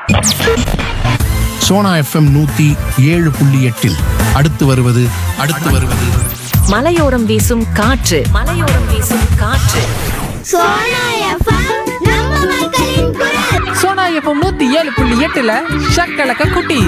Sona FM நூத்தி ஏழு புள்ளி எட்டில் அடுத்து வருவது அடுத்து வருவது மலையோரம் வீசும் காற்று மலையோரம் வீசும் காற்று சோனா எஃப்எம் நம்ம மக்களின் குரல் சோனா எஃப்எம் நூத்தி ஏழு புள்ளி எட்டுல ஷக்கலக்க குட்டி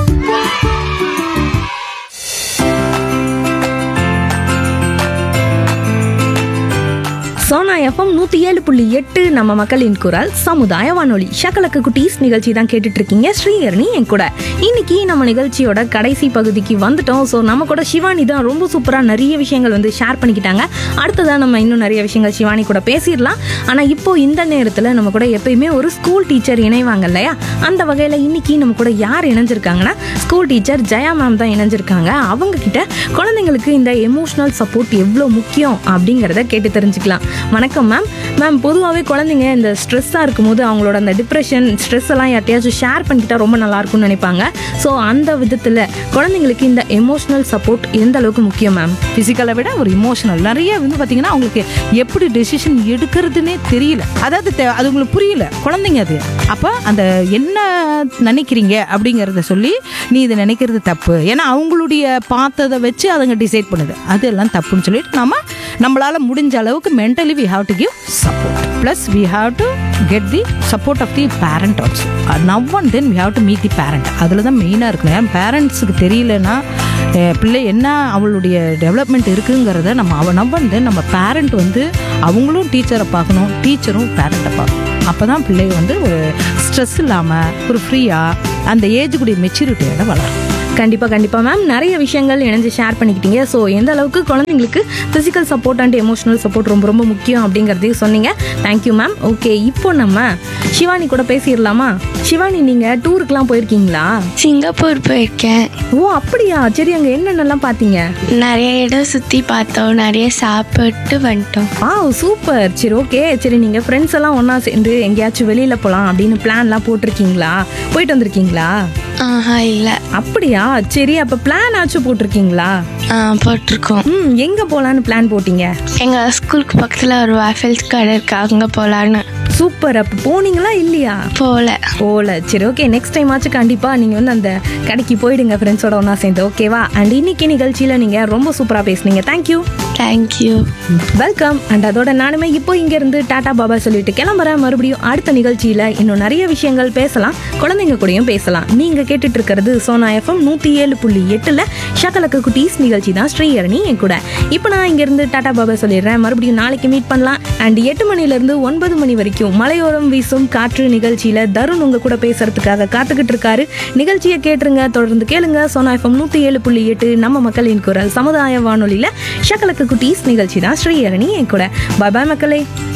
சோனா எஃப்எம் நூற்றி ஏழு புள்ளி எட்டு நம்ம மக்களின் குரல் சமுதாய வானொலி ஷக்கலக்கு குட்டீஸ் நிகழ்ச்சி தான் கேட்டுட்டு இருக்கீங்க ஸ்ரீஹரணி என் கூட இன்னைக்கு நம்ம நிகழ்ச்சியோட கடைசி பகுதிக்கு வந்துட்டோம் ஸோ நம்ம கூட சிவானி தான் ரொம்ப சூப்பராக நிறைய விஷயங்கள் வந்து ஷேர் பண்ணிக்கிட்டாங்க அடுத்ததான் நம்ம இன்னும் நிறைய விஷயங்கள் சிவானி கூட பேசிடலாம் ஆனால் இப்போ இந்த நேரத்தில் நம்ம கூட எப்பயுமே ஒரு ஸ்கூல் டீச்சர் இணைவாங்க இல்லையா அந்த வகையில் இன்னைக்கு நம்ம கூட யார் இணைஞ்சிருக்காங்கன்னா ஸ்கூல் டீச்சர் ஜெயா மேம் தான் இணைஞ்சிருக்காங்க அவங்க கிட்ட குழந்தைங்களுக்கு இந்த எமோஷனல் சப்போர்ட் எவ்வளோ முக்கியம் அப்படிங்கிறத கேட்டு தெரிஞ்சுக்கலாம் வணக்கம் மேம் மேம் பொதுவாகவே குழந்தைங்க இந்த ஸ்ட்ரெஸ்ஸாக இருக்கும்போது அவங்களோட அந்த டிப்ரெஷன் ஸ்ட்ரெஸ் எல்லாம் யார்ட்டையாச்சும் ஷேர் பண்ணிக்கிட்டா ரொம்ப நல்லா இருக்கும்னு நினைப்பாங்க ஸோ அந்த விதத்தில் குழந்தைங்களுக்கு இந்த எமோஷனல் சப்போர்ட் எந்த அளவுக்கு முக்கியம் மேம் ஃபிசிக்கலை விட ஒரு இமோஷனல் நிறைய வந்து பார்த்தீங்கன்னா அவங்களுக்கு எப்படி டெசிஷன் எடுக்கிறதுனே தெரியல அதாவது தே- அது உங்களுக்கு புரியல குழந்தைங்க அது அப்போ அந்த என்ன நினைக்கிறீங்க அப்படிங்கிறத சொல்லி நீ இதை நினைக்கிறது தப்பு ஏன்னா அவங்களுடைய பார்த்ததை வச்சு அதுங்க டிசைட் பண்ணுது அதெல்லாம் தப்புன்னு சொல்லிட்டு நம்ம நம்மளால் முடிஞ்ச அளவுக்கு mentally we have to give support plus we have to get the support of the parent also now and then we have to meet the parent அதில் தான் மெயினாக இருக்கணும் ஏன்னா பேரண்ட்ஸுக்கு தெரியலன்னா அஹ் பிள்ளை என்ன அவளுடைய டெவலப்மெண்ட் இருக்குங்கிறத நம்ம அவ நம்ம வந்து நம்ம பேரண்ட் வந்து அவங்களும் டீச்சரை பார்க்கணும் டீச்சரும் பேரண்ட்டை பார்க்கணும் அப்போ தான் பிள்ளை வந்து ஒரு ஸ்ட்ரெஸ் இல்லாமல் ஒரு ஃப்ரீயாக அந்த ஏஜுக்குடைய மெச்சூரிட்டியோட வளரும் கண்டிப்பாக கண்டிப்பாக மேம் நிறைய விஷயங்கள் இணைஞ்சு ஷேர் பண்ணிக்கிட்டீங்க ஸோ எந்த அளவுக்கு குழந்தைங்களுக்கு physical support and emotional support ரொம்ப ரொம்ப முக்கியம் அப்படிங்கிறதையும் சொன்னீங்க தேங்க்யூ மேம் ஓகே இப்போ நம்ம சிவானி கூட பேசிடலாமா சிவானி நீங்கள் டூருக்குலாம் போயிருக்கீங்களா சிங்கப்பூர் போயிருக்கேன் ஓ அப்படியா சரி அங்கே என்னென்னலாம் பார்த்தீங்க நிறைய இடம் சுற்றி பார்த்தோம் நிறைய சாப்பிட்டு வந்துட்டோம் ஆ சூப்பர் சரி ஓகே சரி நீங்கள் ஃப்ரெண்ட்ஸ் எல்லாம் ஒன்றா சேர்ந்து எங்கேயாச்சும் வெளியில் போகலாம் அப்படின்னு பிளான்லாம் போட்டிருக்கீங்களா போயிட்டு வந்திருக்கீங்களா ஆஹா இல்லை அப்படியா சரி அப்போ பிளான் ஆச்சும் போட்டிருக்கீங்களா ஆ போட்டிருக்கோம் ம் எங்கே போகலான்னு பிளான் போட்டீங்க எங்கள் ஸ்கூலுக்கு பக்கத்தில் ஒரு வாஃபல்ஸ் கடை இருக்கு அங்கே போகலான்னு சூப்பர் அப்போ போனீங்களா இல்லையா போகல போகல சரி ஓகே நெக்ஸ்ட் டைம் ஆச்சு கண்டிப்பாக நீங்கள் வந்து அந்த கடைக்கு போயிடுங்க ஃப்ரெண்ட்ஸோட ஒன்றா சேர்ந்து ஓகேவா அண்ட் இன்னைக்கு நிகழ்ச்சியில் நீங்கள் ரொம்ப சூப்பராக பேசுனீங்க தேங்க்யூ தேங்க்யூ வெல்கம் அண்ட் அதோட நானுமே இப்போ இங்கேருந்து டாடா பாபா சொல்லிட்டு கிளம்புறேன் மறுபடியும் அடுத்த நிகழ்ச்சியில் இன்னும் நிறைய விஷயங்கள் பேசலாம் குழந்தைங்க கூடயும் பேசலாம் நீங்கள் கேட்டுட்டு இருக்கிறது சோனா எஃப்எம் நூற்றி ஏழு புள்ளி எட்டில் ஷக்கலக்கு குட்டீஸ் நிகழ்ச்சி தான் ஸ்ரீஹரணி என் கூட இப்போ நான் இங்கேருந்து டாடா பாபா சொல்லிடுறேன் மறுபடியும் நாளைக்கு மீட் பண்ணலாம் அண்ட் எட்டு மணிலேருந்து ஒன்பது மணி வரைக்கும் மலையோரம் வீசும் காற்று நிகழ்ச்சியில் தருண் உங்க கூட பேசுறதுக்காக காத்துக்கிட்டு இருக்காரு நிகழ்ச்சியை கேட்டுருங்க தொடர்ந்து கேளுங்க சோனா எஃப்எம் நூற்றி ஏழு புள்ளி எட்டு நம்ம மக்களின் குரல் சமுதாய வானொலியில் ஷக்கலக்கு குட்டீஸ் நிகழ்ச்சி தான் ஸ்ரீஹரணி என் கூட பாய் பாய் மக்களே